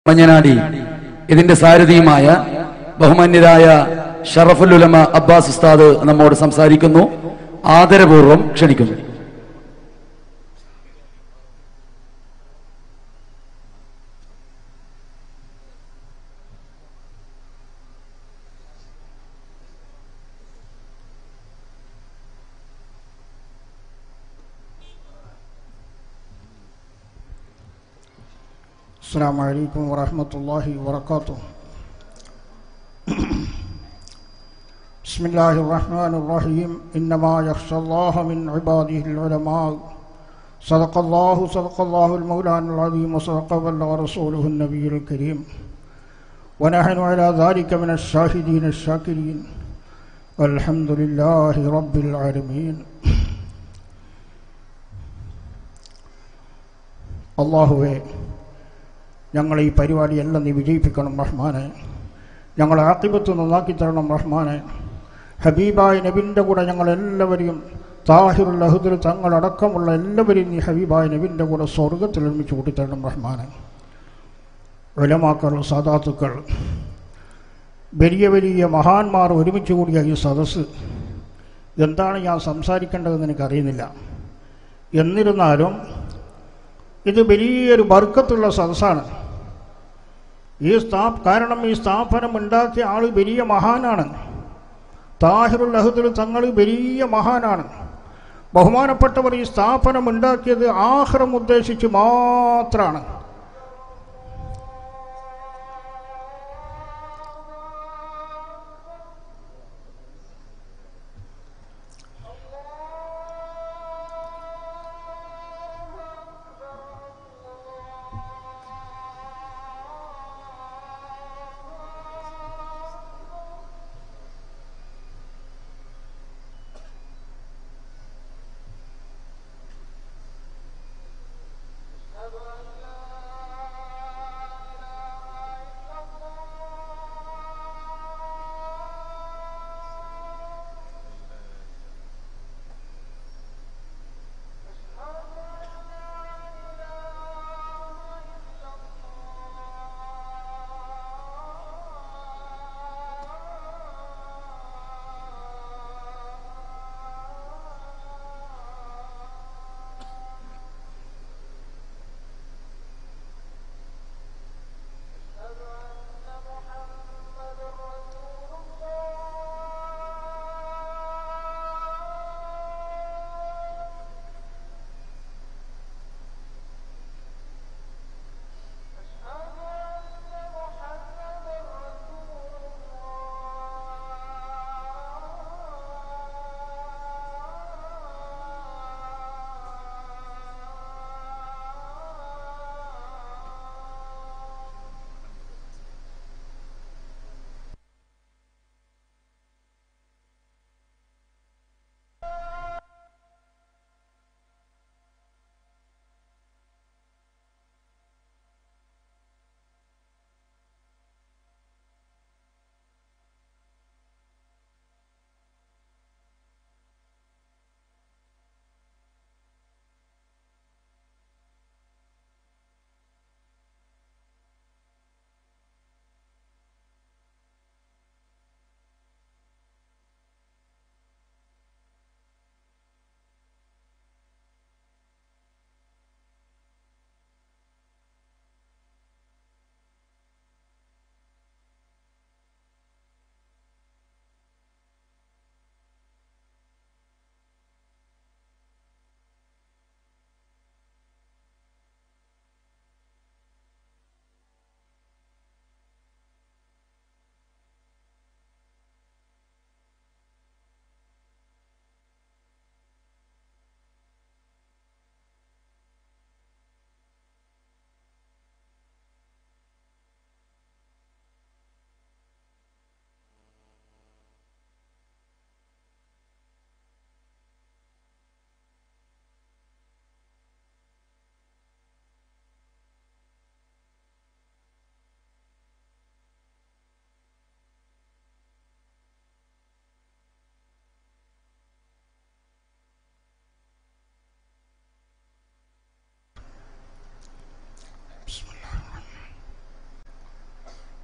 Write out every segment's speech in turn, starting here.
മഞ്ഞനാടി ഇതിന്റെ സാരഥിയുമായ ബഹുമാന്യരായ ഷറഫുൽ ഉലമ അബ്ബാസ് ഉസ്താദ് നമ്മോട് സംസാരിക്കുന്നു ആദരപൂർവ്വം ക്ഷണിക്കുന്നു السلام عليكم ورحمة الله وبركاته بسم الله الرحمن الرحيم إنما يخشى الله من عباده العلماء صدق الله صدق الله المولان العظيم وصدق بلغ رسوله النبي الكريم ونحن على ذلك من الشاهدين الشاكرين الحمد لله رب العالمين അള്ളാഹുവേ ഞങ്ങളെ ഈ പരിപാടിയെല്ലാം നീ വിജയിപ്പിക്കണം റഹ്മാനെ ഞങ്ങളെ ആക്കിബത്ത് നന്നാക്കി തരണം റഹ്മാനെ ഹബീബായ നബിൻ്റെ കൂടെ ഞങ്ങളെല്ലാവരെയും താഹിറുൽ അഹുദുൽ തങ്ങളടക്കമുള്ള എല്ലാവരെയും നീ ഹബീബായ നബിൻ്റെ കൂടെ സ്വർഗത്തിൽ ഒരുമിച്ച് കൂട്ടിത്തരണം റഹ്മാനെ വിലമാക്കൾ സാദാത്തുക്കൾ വലിയ വലിയ മഹാന്മാർ ഒരുമിച്ച് കൂടിയ ഈ സദസ്സ് എന്താണ് ഞാൻ സംസാരിക്കേണ്ടതെന്ന് എനിക്കറിയുന്നില്ല എന്നിരുന്നാലും ഇത് വലിയൊരു ബർക്കത്തുള്ള സദസ്സാണ് ഈ സ്ഥാ കാരണം ഈ സ്ഥാപനം ഉണ്ടാക്കിയ ആൾ വലിയ മഹാനാണ് താഹിറുൽ അഹദുൽ തങ്ങൾ വലിയ മഹാനാണ് ബഹുമാനപ്പെട്ടവർ ഈ സ്ഥാപനം ഉണ്ടാക്കിയത് ആഹ്റം ഉദ്ദേശിച്ച് മാത്രമാണ്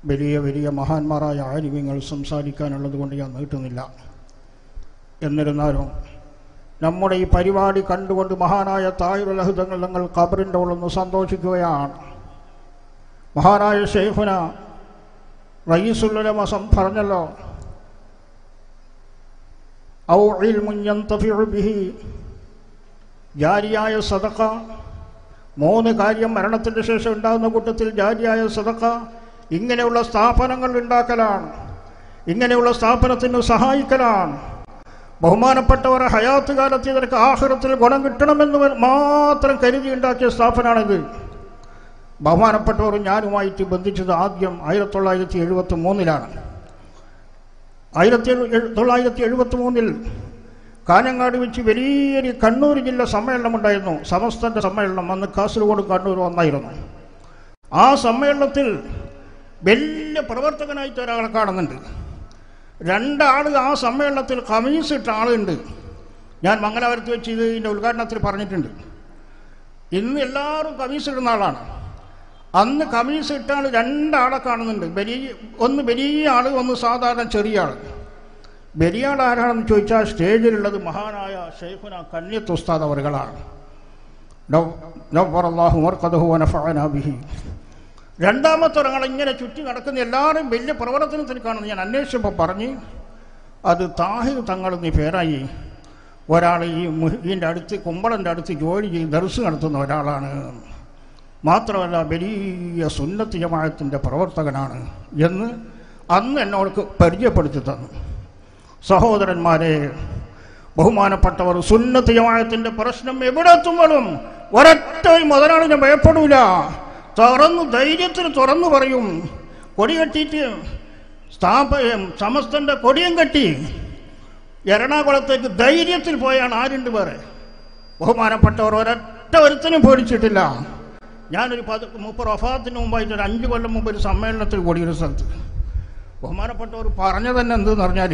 വലിയ വലിയ മഹാന്മാരായ ആലിമ്യങ്ങൾ സംസാരിക്കാനുള്ളത് കൊണ്ട് ഞാൻ നീട്ടുന്നില്ല എന്നിരുന്നാലും നമ്മുടെ ഈ പരിപാടി കണ്ടുകൊണ്ട് മഹാനായ തായുലഹിതങ്ങൾ ഞങ്ങൾ ഖബറിൻ്റെ ഉള്ളൊന്ന് സന്തോഷിക്കുകയാണ് മഹാനായ ഷെയ്ഖുന റയീസുല്ലമ സം പറഞ്ഞല്ലോ ഔ ഇൽമുൻ യന്തഫിഉ ബിഹി ജാരിയായ സദഖ മൂന്ന് കാര്യം മരണത്തിൻ്റെ ശേഷം ഉണ്ടാകുന്ന കൂട്ടത്തിൽ ജാരിയായ സദഖ ഇങ്ങനെയുള്ള സ്ഥാപനങ്ങൾ ഉണ്ടാക്കലാണ് ഇങ്ങനെയുള്ള സ്ഥാപനത്തിന് സഹായിക്കലാണ് ബഹുമാനപ്പെട്ടവർ ഹയാത്ത് കാലത്ത് ഇതിനൊക്കെ ആഹ്റത്തിൽ ഗുണം കിട്ടണമെന്ന് മാത്രം കരുതി ഉണ്ടാക്കിയ സ്ഥാപനമാണിത് ബഹുമാനപ്പെട്ടവർ ഞാനുമായിട്ട് ബന്ധിച്ചത് ആദ്യം ആയിരത്തി തൊള്ളായിരത്തി എഴുപത്തി മൂന്നിലാണ് ആയിരത്തി എഴു- തൊള്ളായിരത്തി എഴുപത്തി മൂന്നിൽ കാഞ്ഞങ്ങാട് വെച്ച് വലിയൊരു കണ്ണൂർ ജില്ല സമ്മേളനം ഉണ്ടായിരുന്നു സമസ്തന്റെ സമ്മേളനം അന്ന് കാസർഗോഡ് കണ്ണൂർ വന്നായിരുന്നു ആ സമ്മേളനത്തിൽ വലിയ പ്രവർത്തകനായിട്ട് ഒരാളെ കാണുന്നുണ്ട് രണ്ടാൾ ആ സമ്മേളനത്തിൽ കമീസ് ഇട്ട ആളുണ്ട് ഞാൻ മംഗലാപുരത്ത് വെച്ച് ഇത് ഇതിൻ്റെ ഉദ്ഘാടനത്തിൽ പറഞ്ഞിട്ടുണ്ട് ഇന്ന് എല്ലാവരും കമീസ് ഇടുന്ന ആളാണ് അന്ന് കമീസ് ഇട്ട ആൾ രണ്ടാളെ കാണുന്നുണ്ട് വലിയ ഒന്ന് വലിയ ആൾ ഒന്ന് സാധാരണ ചെറിയ ആൾ വലിയ ആൾ ആരാണെന്ന് ചോദിച്ചാൽ സ്റ്റേജിലുള്ളത് മഹാനായ ഷെയ്ഖുന കന്യത്ത് ഉസ്താദ് അവറുകളാണ് ബിഹി രണ്ടാമത്തെ ഒരാൾ ഇങ്ങനെ ചുറ്റി നടക്കുന്ന എല്ലാവരും വലിയ പ്രവർത്തനത്തിൽ കാണുന്നു ഞാൻ അന്വേഷിച്ചപ്പോൾ പറഞ്ഞ് അത് താഹിർ തങ്ങൾ എന്നീ പേരായി ഒരാൾ ഈ ഇതിൻ്റെ അടുത്ത് കുമ്പളൻ്റെ അടുത്ത് ജോലി ചെയ്ത് ദർസ് നടത്തുന്ന ഒരാളാണ് മാത്രമല്ല വലിയ സുന്നത്ത് ജമാഅത്തിൻ്റെ പ്രവർത്തകനാണ് എന്ന് അന്ന് എന്നോട് പരിചയപ്പെടുത്തി തന്നു സഹോദരന്മാരെ ബഹുമാനപ്പെട്ടവർ സുന്നത്ത് ജമാഅത്തിന്റെ പ്രശ്നം എവിടെ എത്തുമ്പോഴും ഒരൊറ്റ മുതലാളിനെ ഭയപ്പെടൂല തുറന്നു ധൈര്യത്തിന് തുറന്നു പറയും കൊടി കെട്ടിയിട്ട് സ്ഥാപ സമസ്തന്റെ കൊടിയും കെട്ടി എറണാകുളത്തേക്ക് ധൈര്യത്തിൽ പോയാണ് ആരുണ്ട് വേറെ ബഹുമാനപ്പെട്ടവർ ഒരൊറ്റ ഒരുത്തനും പേടിച്ചിട്ടില്ല ഞാനൊരു പത് മുപ്പത് വഫാത്തിന് മുമ്പായിട്ട് ഒരു അഞ്ച് കൊല്ലം മുമ്പ് ഒരു സമ്മേളനത്തിൽ കൂടിയൊരു സ്ഥലത്ത് ബഹുമാനപ്പെട്ടവർ പറഞ്ഞു തന്നെ എന്തെന്ന് പറഞ്ഞാൽ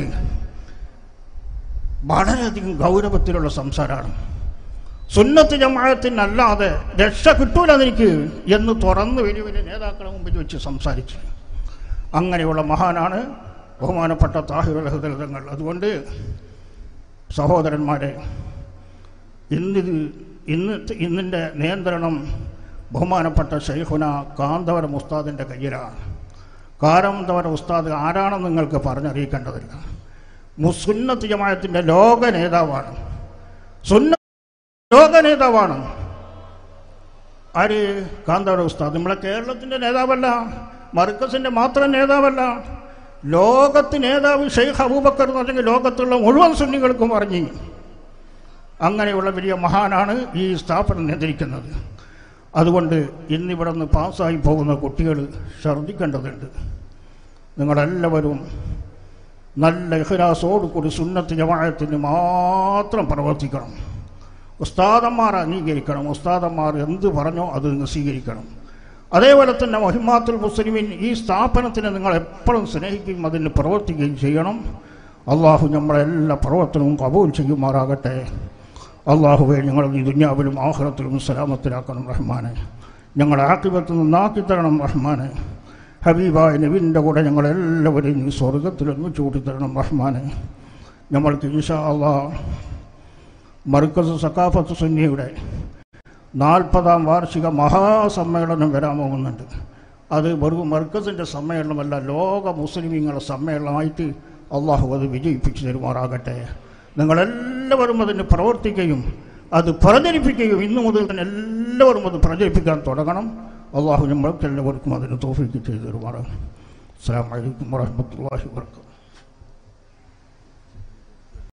വളരെയധികം ഗൗരവത്തിലുള്ള സംസാരമാണ് സുന്നത്ത് ജമാഅത്തിനല്ലാതെ രക്ഷ കിട്ടൂല എനിക്ക് എന്ന് തുറന്ന് വലിയ വലിയ നേതാക്കളെ മുമ്പിൽ വെച്ച് സംസാരിച്ചു അങ്ങനെയുള്ള മഹാനാണ് ബഹുമാനപ്പെട്ട താഹിറുലഹുദങ്ങൾ അതുകൊണ്ട് സഹോദരന്മാരെ ഇന്നിത് ഇന്ന് ഇന്നിൻ്റെ നിയന്ത്രണം ബഹുമാനപ്പെട്ട ഷെയ്ഖുന കാന്തവര ഉസ്താദിൻ്റെ കയ്യിലാണ് കാരന്തവര ഉസ്താദ് ആരാണെന്ന് നിങ്ങൾക്ക് പറഞ്ഞറിയിക്കേണ്ടതില്ല മുസുന്നത്ത് ജമാഅത്തിൻ്റെ ലോക നേതാവാണ് സുന്ന ലോക നേതാവാണ് ആര് കാന്തവര ഉസ്താദ് നമ്മളെ കേരളത്തിൻ്റെ നേതാവല്ല മർക്കസിൻ്റെ മാത്രം നേതാവല്ല ലോകത്ത് നേതാവ് ഷെയ്ഖ് അബൂബക്കർ എന്ന് പറഞ്ഞെങ്കിൽ ലോകത്തുള്ള മുഴുവൻ സുന്നികൾക്കും പറഞ്ഞു അങ്ങനെയുള്ള വലിയ മഹാനാണ് ഈ സ്ഥാപനം നിയന്ത്രിക്കുന്നത് അതുകൊണ്ട് ഇന്നിവിടെ നിന്ന് പാസ്സായി പോകുന്ന കുട്ടികൾ ഛർദ്ദിക്കേണ്ടതുണ്ട് നിങ്ങളെല്ലാവരും നല്ല ഇഹ്ലാസോട് കൂടി സുന്നത്ത് ജമാഅത്തിന് മാത്രം പ്രവർത്തിക്കണം ഉസ്താദന്മാർ അംഗീകരിക്കണം ഉസ്താദന്മാർ എന്ത് പറഞ്ഞോ അത് നിങ്ങൾ സ്വീകരിക്കണം അതേപോലെ തന്നെ മഹിമാത്തുൽ മുസ്ലിമിൻ ഈ സ്ഥാപനത്തിനെ നിങ്ങൾ എപ്പോഴും സ്നേഹിക്കുകയും അതിന് പ്രവർത്തിക്കുകയും ചെയ്യണം അള്ളാഹു നമ്മളെല്ലാ പ്രവർത്തനവും കബൂൽ ചെയ്യുമാറാകട്ടെ അള്ളാഹുവെ ഞങ്ങൾ ഈ ദുന്യാവിലും ആഹ്റത്തിലും സലാമത്തിലാക്കണം റഹ്മാനെ ഞങ്ങളെ ആക്കിപത്ത് നിന്നാക്കി തരണം റഹ്മാനെ ഹബീബായ നബിൻ്റെ കൂടെ ഞങ്ങളെല്ലാവരെയും ഈ സ്വർഗത്തിൽ ഒരുമിച്ച് കൂട്ടിത്തരണം റഹ്മാനെ നമ്മൾക്ക് ഈശാ അള്ളാ മർക്കസ് സക്കാഫത്ത് സുന്നിയുടെ നാൽപ്പതാം വാർഷിക മഹാസമ്മേളനം വരാൻ പോകുന്നുണ്ട് അത് വെറും മർക്കസിൻ്റെ സമ്മേളനമല്ല ലോക മുസ്ലിമീങ്ങളുടെ സമ്മേളനമായിട്ട് അള്ളാഹു അത് വിജയിപ്പിച്ചു തരുമാറാകട്ടെ നിങ്ങളെല്ലാവരും അതിന് പ്രവർത്തിക്കുകയും അത് പ്രചരിപ്പിക്കുകയും ഇന്നു മുതൽ തന്നെ എല്ലാവരും അത് പ്രചരിപ്പിക്കാൻ തുടങ്ങണം അള്ളാഹു നമ്മൾക്ക് എല്ലാവർക്കും അതിന് തോഫിക്ക് ചെയ്തു തരുമാറാകും അസ്സാം വലൈക്കും വാഹമത്തല്ലാഹി വർക്കാത്തു